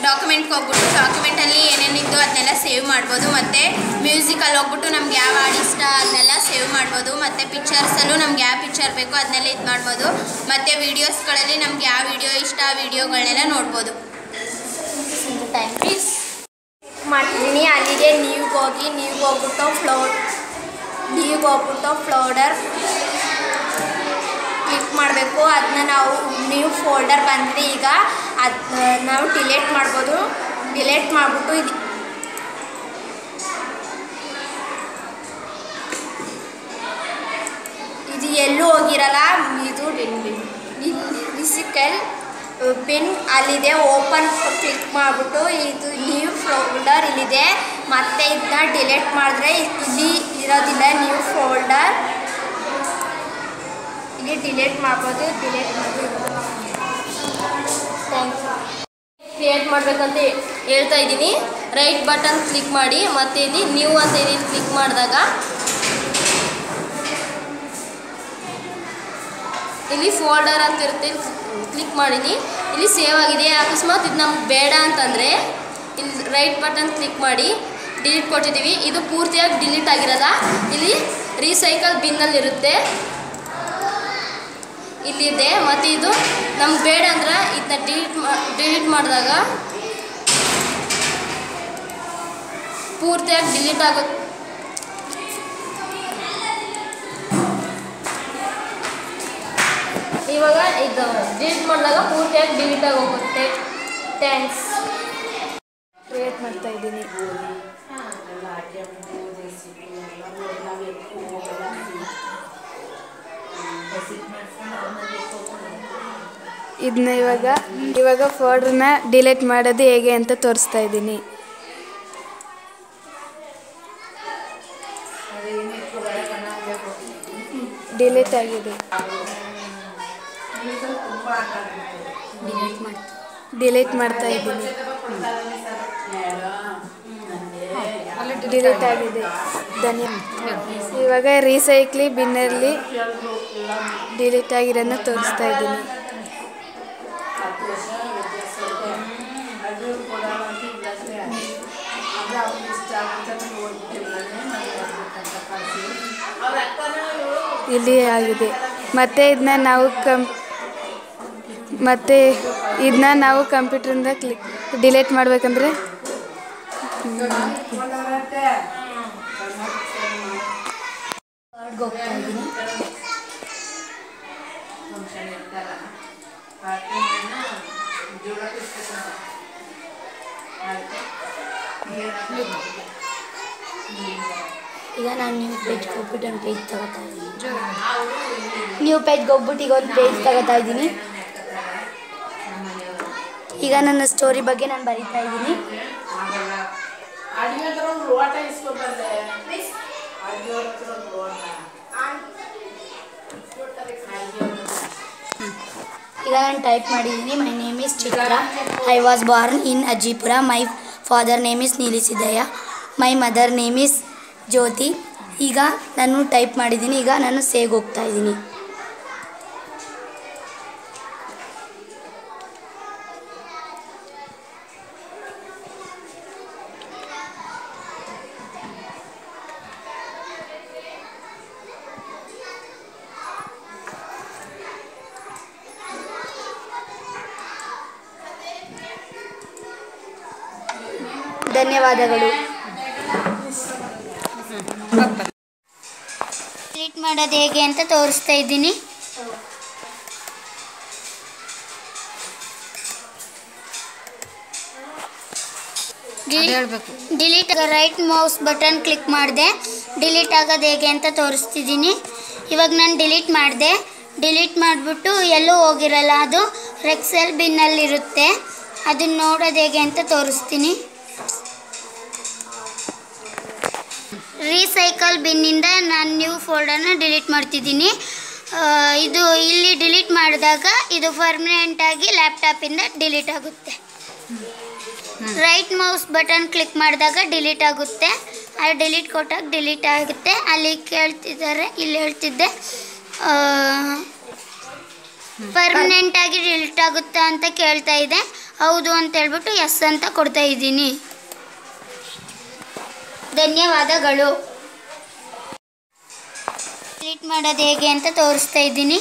ಡಾಕ್ಯುಮೆಂಟ್ಗೆ ಹೋಗ್ಬಿಟ್ಟು ಡಾಕ್ಯುಮೆಂಟಲ್ಲಿ ಏನೇನಿದ್ದು ಅದನ್ನೆಲ್ಲ ಸೇವ್ ಮಾಡ್ಬೋದು ಮತ್ತು ಮ್ಯೂಸಿಕಲ್ಲಿ ಹೋಗ್ಬಿಟ್ಟು ನಮ್ಗೆ ಯಾವ ಹಾಡು ಇಷ್ಟ ಅದನ್ನೆಲ್ಲ ಸೇವ್ ಮಾಡ್ಬೋದು ಮತ್ತು ಪಿಕ್ಚರ್ಸಲ್ಲೂ ನಮ್ಗೆ ಯಾವ ಪಿಕ್ಚರ್ ಬೇಕೋ ಅದನ್ನೆಲ್ಲ ಇದು ಮಾಡ್ಬೋದು ಮತ್ತು ವೀಡಿಯೋಸ್ಗಳಲ್ಲಿ ನಮ್ಗೆ ಯಾವ ವಿಡಿಯೋ ಇಷ್ಟ ಆ ವಿಡಿಯೋಗಳನ್ನೆಲ್ಲ ನೋಡ್ಬೋದು ಟೈಮ್ ಪ್ಲೀಸ್ ಮಾಡ್ತಿದ್ದೀನಿ ಅಲ್ಲಿಗೆ ನೀವು ಹೋಗಿ ನೀವು ಹೋಗ್ಬಿಟ್ಟು ಫ್ಲೋ ನೀವು ಹೋಗ್ಬಿಟ್ಟು ಫ್ಲೋಡರ್ ಕ್ಲಿಕ್ ಮಾಡಬೇಕು ಅದನ್ನ ನಾವು ನ್ಯೂ ಫೋಲ್ಡರ್ ಬಂದಿದೆ ಈಗ ಅದು ನಾವು ಡಿಲೇಟ್ ಮಾಡ್ಬೋದು ಡಿಲೇಟ್ ಮಾಡಿಬಿಟ್ಟು ಇದು ಇದು ಎಲ್ಲೂ ಹೋಗಿರಲ್ಲ ಇದು ಫಿಸಿಕಲ್ ಪಿನ್ ಅಲ್ಲಿದೆ ಓಪನ್ ಕ್ಲಿಕ್ ಮಾಡಿಬಿಟ್ಟು ಇದು ನ್ಯೂ ಫೋಲ್ಡರ್ ಇಲ್ಲಿದೆ ಮತ್ತೆ ಇದನ್ನ ಡಿಲೀಟ್ ಮಾಡಿದ್ರೆ ಇಲ್ಲಿ ಇರೋದಿಲ್ಲ ನ್ಯೂ ಫೋಲ್ಡರ್ ಇಲ್ಲಿ ಡಿಲೀಟ್ ಮಾಡ್ಬೋದು ಡಿಲೀಟ್ ಮಾಡ್ಬೋದು ಥ್ಯಾಂಕ್ ಯು ಕ್ರಿಯೇಟ್ ಮಾಡಬೇಕಂತ ಹೇಳ್ತಾ ಇದ್ದೀನಿ ರೈಟ್ ಬಟನ್ ಕ್ಲಿಕ್ ಮಾಡಿ ಮತ್ತೆ ಇಲ್ಲಿ ನ್ಯೂ ಅಂತ ಇಲ್ಲಿ ಕ್ಲಿಕ್ ಮಾಡಿದಾಗ ಇಲ್ಲಿ ಫೋಲ್ಡರ್ ಅಂತ ಇರುತ್ತೆ ಕ್ಲಿಕ್ ಮಾಡಿದ್ದೀನಿ ಇಲ್ಲಿ ಸೇವ್ ಆಗಿದೆ ಅಕಸ್ಮಾತ್ ಇದು ನಮ್ಗೆ ಬೇಡ ಅಂತಂದರೆ ಇಲ್ಲಿ ರೈಟ್ ಬಟನ್ ಕ್ಲಿಕ್ ಮಾಡಿ ಡಿಲೀಟ್ ಕೊಟ್ಟಿದ್ದೀವಿ ಇದು ಪೂರ್ತಿಯಾಗಿ ಡಿಲೀಟ್ ಆಗಿರಲ್ಲ ಇಲ್ಲಿ ರೀಸೈಕಲ್ ಬಿನ್ನಲ್ಲಿ ಇರುತ್ತೆ ಇಲ್ಲಿದೆ ಮತ್ತು ಇದು ನಮ್ಗೆ ಬೇಡ ಅಂದ್ರೆ ಇದನ್ನ ಡಿಲೀಟ್ ಮಾ ಡಿಲೀಟ್ ಮಾಡಿದಾಗ ಪೂರ್ತಿಯಾಗಿ ಡಿಲೀಟ್ ಆಗೋ ಇವಾಗ ಇದು ಡಿಲೀಟ್ ಮಾಡಿದಾಗ ಪೂರ್ತಿಯಾಗಿ ಡಿಲೀಟ್ ಆಗಿ ಹೋಗುತ್ತೆ ಥ್ಯಾಂಕ್ಸ್ ಕ್ರಿಯೇಟ್ ಮಾಡ್ತಾ ಇದ್ದೀನಿ ಇದನ್ನ ಇವಾಗ ಇವಾಗ ಫೋಲ್ಡ್ರನ್ನ ಡಿಲೀಟ್ ಮಾಡೋದು ಹೇಗೆ ಅಂತ ತೋರಿಸ್ತಾ ಇದ್ದೀನಿ ಡಿಲೀಟ್ ಆಗಿದೆ ಡಿಲೀಟ್ ಮಾಡ್ತಾ ಇದ್ದೀನಿ ಡಿಲೀಟ್ ಆಗಿದೆ ಧನ್ಯ ಇವಾಗ ರೀಸೈಕ್ಲಿ ಬಿನ್ನಲ್ಲಿ ಡಿಲೀಟ್ ಆಗಿರೋದನ್ನ ತೋರಿಸ್ತಾ ಇದ್ದೀನಿ ಇಲ್ಲಿ ಆಗಿದೆ ಮತ್ತೆ ಇದನ್ನ ನಾವು ಕಂ ಮತ್ತೆ ಇದನ್ನ ನಾವು ಕಂಪ್ಯೂಟ್ರಿಂದ ಕ್ಲಿಕ್ ಡಿಲೀಟ್ ಮಾಡಬೇಕಂದ್ರೆ ಹೋಗ್ತಾ ಇದ್ದೀನಿ ಈಗ ನಾನು ನ್ಯೂ ಪೇಜ್ಗೆ ಹೋಗ್ಬಿಟ್ಟು ಒಂದು ಪೇಜ್ ತಗೋತಾ ಇದ್ದೀನಿ ನ್ಯೂ ಪೇಜ್ಗೆ ಹೋಗ್ಬಿಟ್ಟು ಈಗ ಒಂದು ಪೇಜ್ ತಗೋತಾ ಇದ್ದೀನಿ ಈಗ ನನ್ನ ಸ್ಟೋರಿ ಬಗ್ಗೆ ನಾನು ಬರೀತಾ ಇದ್ದೀನಿ ಈಗ ನಾನು ಟೈಪ್ ಮಾಡಿದ್ದೀನಿ my name is Chitra I was born in Ajjipura my father name is Neelisiddayya my mother name is Jyothi ಈಗ ನಾನು ಟೈಪ್ ಮಾಡಿದ್ದೀನಿ ಈಗ ನಾನು ಸೇಗ್ ಹೋಗ್ತಾ ಇದ್ದೀನಿ ಧನ್ಯವಾದಗಳು ಡಿಲೀಟ್ ಮಾಡೋದು ಹೇಗೆ ಅಂತ ತೋರಿಸ್ತಾ ಇದ್ದೀನಿ delete right mouse button click ಮಾಡಿದೆ ಡಿಲೀಟ್ ಆಗೋದು ಹೇಗೆ ಅಂತ ತೋರಿಸ್ತಿದ್ದೀನಿ ಇವಾಗ ನಾನು ಡಿಲೀಟ್ ಮಾಡಿದೆ ಡಿಲೀಟ್ ಮಾಡಿಬಿಟ್ಟು ಎಲ್ಲೂ ಹೋಗಿರಲ್ಲ ಅದು ರೆಕ್ಸೆಲ್ ಬಿನ್ನಲ್ಲಿರುತ್ತೆ ಅದನ್ನ ನೋಡೋದು ಹೇಗೆ ಅಂತ ತೋರಿಸ್ತೀನಿ ರೀಸೈಕಲ್ ಬಿನ್ನಿಂದ ನಾನು ನ್ಯೂ ಫೋಲ್ಡರ್ನ ಡಿಲೀಟ್ ಮಾಡ್ತಿದ್ದೀನಿ ಆ, ಇದು ಇಲ್ಲಿ ಡಿಲೀಟ್ ಮಾಡಿದಾಗ ಇದು ಪರ್ಮನೆಂಟಾಗಿ ಲ್ಯಾಪ್ಟಾಪಿಂದ ಡಿಲೀಟ್ ಆಗುತ್ತೆ ರೈಟ್ ಮೌಸ್ ಬಟನ್ ಕ್ಲಿಕ್ ಮಾಡಿದಾಗ ಡಿಲೀಟ್ ಆಗುತ್ತೆ ಅಲ್ಲಿ ಡಿಲೀಟ್ ಕೊಟ್ಟಾಗ ಡಿಲೀಟ್ ಆಗುತ್ತೆ ಅಲ್ಲಿ ಕೇಳ್ತಿದ್ದಾರೆ ಇಲ್ಲಿ ಹೇಳ್ತಿದ್ದೆ ಪರ್ಮನೆಂಟ್ ಆಗಿ ಡಿಲೀಟ್ ಆಗುತ್ತಾ ಅಂತ ಕೇಳ್ತಾ ಇದೆ ಹೌದು ಅಂತ ಹೇಳ್ಬಿಟ್ಟು ಎಸ್ ಅಂತ ಕೊಡ್ತಾ ಇದ್ದೀನಿ ಧನ್ಯವಾದಗಳು ಡಿಲೀಟ್ ಮಾಡೋದು ಹೇಗೆ ಅಂತ ತೋರಿಸ್ತಾ ಇದ್ದೀನಿ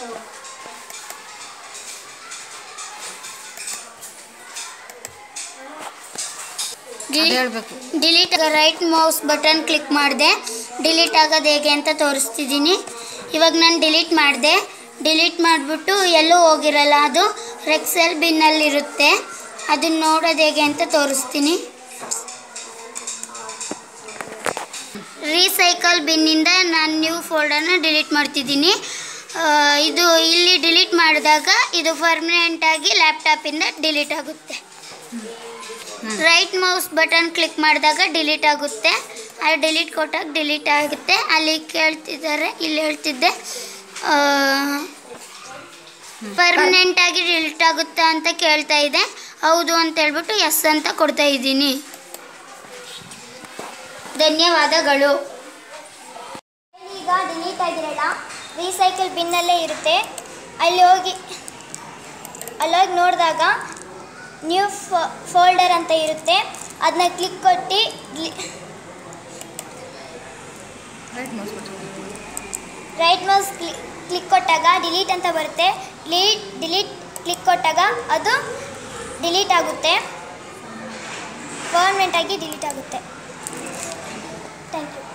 ಹೇಳ್ಬೇಕು delete right mouse button click ಮಾಡಿದೆ ಡಿಲೀಟ್ ಆಗೋದು ಹೇಗೆ ಅಂತ ತೋರಿಸ್ತಿದ್ದೀನಿ ಇವಾಗ ನಾನು ಡಿಲೀಟ್ ಮಾಡಿದೆ ಡಿಲೀಟ್ ಮಾಡಿಬಿಟ್ಟು ಎಲ್ಲೂ ಹೋಗಿರಲ್ಲ ಅದು ರೆಕ್ಸೆಲ್ ಬಿನ್ನಲ್ಲಿರುತ್ತೆ ಅದನ್ನ ನೋಡೋದು ಹೇಗೆ ಅಂತ ತೋರಿಸ್ತೀನಿ ರೀಸೈಕಲ್ ಬಿನ್ನಿಂದ ನಾನು ನ್ಯೂ ಫೋಲ್ಡರ್ನ ಡಿಲೀಟ್ ಮಾಡ್ತಿದ್ದೀನಿ ಆ, ಇದು ಇಲ್ಲಿ ಡಿಲೀಟ್ ಮಾಡಿದಾಗ ಇದು ಪರ್ಮನೆಂಟಾಗಿ ಲ್ಯಾಪ್ಟಾಪಿಂದ ಡಿಲೀಟ್ ಆಗುತ್ತೆ ರೈಟ್ ಮೌಸ್ ಬಟನ್ ಕ್ಲಿಕ್ ಮಾಡಿದಾಗ ಡಿಲೀಟ್ ಆಗುತ್ತೆ ಅದು ಡಿಲೀಟ್ ಕೊಟ್ಟಾಗ ಡಿಲೀಟ್ ಆಗುತ್ತೆ ಅಲ್ಲಿ ಕೇಳ್ತಿದ್ದಾರೆ ಇಲ್ಲಿ ಹೇಳ್ತಿದ್ದೆ ಪರ್ಮನೆಂಟ್ ಆಗಿ ಡಿಲೀಟ್ ಆಗುತ್ತಾ ಅಂತ ಕೇಳ್ತಾ ಇದೆ ಹೌದು ಅಂತ ಹೇಳ್ಬಿಟ್ಟು ಎಸ್ ಅಂತ ಕೊಡ್ತಾ ಇದ್ದೀನಿ ಧನ್ಯವಾದಗಳು ಈಗ ಡಿಲೀಟ್ ಆಗಿರಲ್ಲ ರೀಸೈಕಲ್ ಬಿನ್ನಲ್ಲೇ ಇರುತ್ತೆ ಅಲ್ಲಿ ಹೋಗಿ ಅಲ್ಲೋಗಿ ನೋಡಿದಾಗ ನ್ಯೂ ಫೋಲ್ಡರ್ ಅಂತ ಇರುತ್ತೆ ಅದನ್ನ ಕ್ಲಿಕ್ ಕೊಟ್ಟು ರೈಟ್ ಮೌಸ್ ಕ್ಲಿಕ್ ಕೊಟ್ಟಾಗ ಡಿಲೀಟ್ ಅಂತ ಬರುತ್ತೆ ಡಿಲೀಟ್ ಡಿಲೀಟ್ ಕ್ಲಿಕ್ ಕೊಟ್ಟಾಗ ಅದು ಡಿಲೀಟ್ ಆಗುತ್ತೆ ಪರ್ಮನೆಂಟಾಗಿ ಡಿಲೀಟ್ ಆಗುತ್ತೆ ಥ್ಯಾಂಕ್ ಯು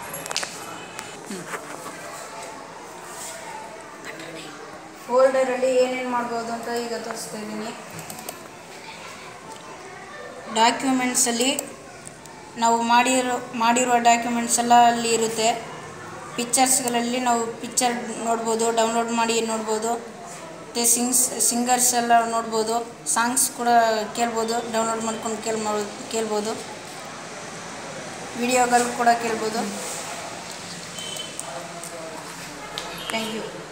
ಫೋಲ್ಡರಲ್ಲಿ ಏನೇನು ಮಾಡ್ಬೋದು ಅಂತ ಈಗ ತೋರಿಸ್ತಾ ಇದ್ದೀನಿ ಡಾಕ್ಯುಮೆಂಟ್ಸಲ್ಲಿ ನಾವು ಮಾಡಿರೋ ಮಾಡಿರುವ ಡಾಕ್ಯುಮೆಂಟ್ಸ್ ಎಲ್ಲ ಅಲ್ಲಿ ಇರುತ್ತೆ ಪಿಕ್ಚರ್ಸ್ಗಳಲ್ಲಿ ನಾವು ಪಿಕ್ಚರ್ ನೋಡ್ಬೋದು ಡೌನ್ಲೋಡ್ ಮಾಡಿ ನೋಡ್ಬೋದು ಮತ್ತು ಸಿಂಗ್ಸ್ ಸಿಂಗರ್ಸ್ ಎಲ್ಲ ನೋಡ್ಬೋದು ಸಾಂಗ್ಸ್ ಕೂಡ ಕೇಳ್ಬೋದು ಡೌನ್ಲೋಡ್ ಮಾಡ್ಕೊಂಡು ಕೇಳ್ ಕೇಳ್ಬೋದು ವಿಡಿಯೋಗಳು ಕೂಡ ಕೇಳ್ಬೋದು ಥ್ಯಾಂಕ್ ಯು